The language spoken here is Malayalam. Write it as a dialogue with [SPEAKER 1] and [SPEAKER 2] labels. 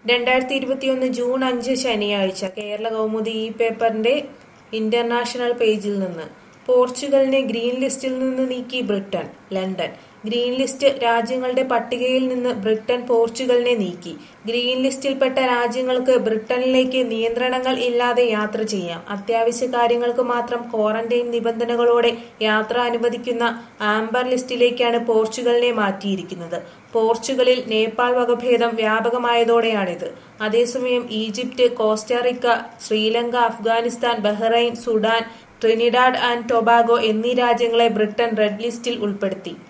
[SPEAKER 1] രണ്ടായിരത്തി ഇരുപത്തിയൊന്ന് ജൂൺ അഞ്ച് ശനിയാഴ്ച കേരള കൗമുദി ഈ പേപ്പറിന്റെ ഇന്റർനാഷണൽ പേജിൽ നിന്ന് പോർച്ചുഗലിനെ ഗ്രീൻ ലിസ്റ്റിൽ നിന്ന് നീക്കി ബ്രിട്ടൻ ലണ്ടൻ ഗ്രീൻ ലിസ്റ്റ് രാജ്യങ്ങളുടെ പട്ടികയിൽ നിന്ന് ബ്രിട്ടൻ പോർച്ചുഗലിനെ നീക്കി ഗ്രീൻ ലിസ്റ്റിൽപ്പെട്ട രാജ്യങ്ങൾക്ക് ബ്രിട്ടനിലേക്ക് നിയന്ത്രണങ്ങൾ ഇല്ലാതെ യാത്ര ചെയ്യാം അത്യാവശ്യ കാര്യങ്ങൾക്ക് മാത്രം ക്വാറന്റൈൻ നിബന്ധനകളോടെ യാത്ര അനുവദിക്കുന്ന ആംബർ ലിസ്റ്റിലേക്കാണ് പോർച്ചുഗലിനെ മാറ്റിയിരിക്കുന്നത് പോർച്ചുഗലിൽ നേപ്പാൾ വകഭേദം വ്യാപകമായതോടെയാണിത് അതേസമയം Egypt Costa Rica Sri Lanka Afghanistan Bahrain Sudan Trinidad and Tobago എന്നീ രാജ്യങ്ങളെ ബ്രിട്ടൻ റെഡ് ലിസ്റ്റിൽ ഉൾപ്പെടുത്തി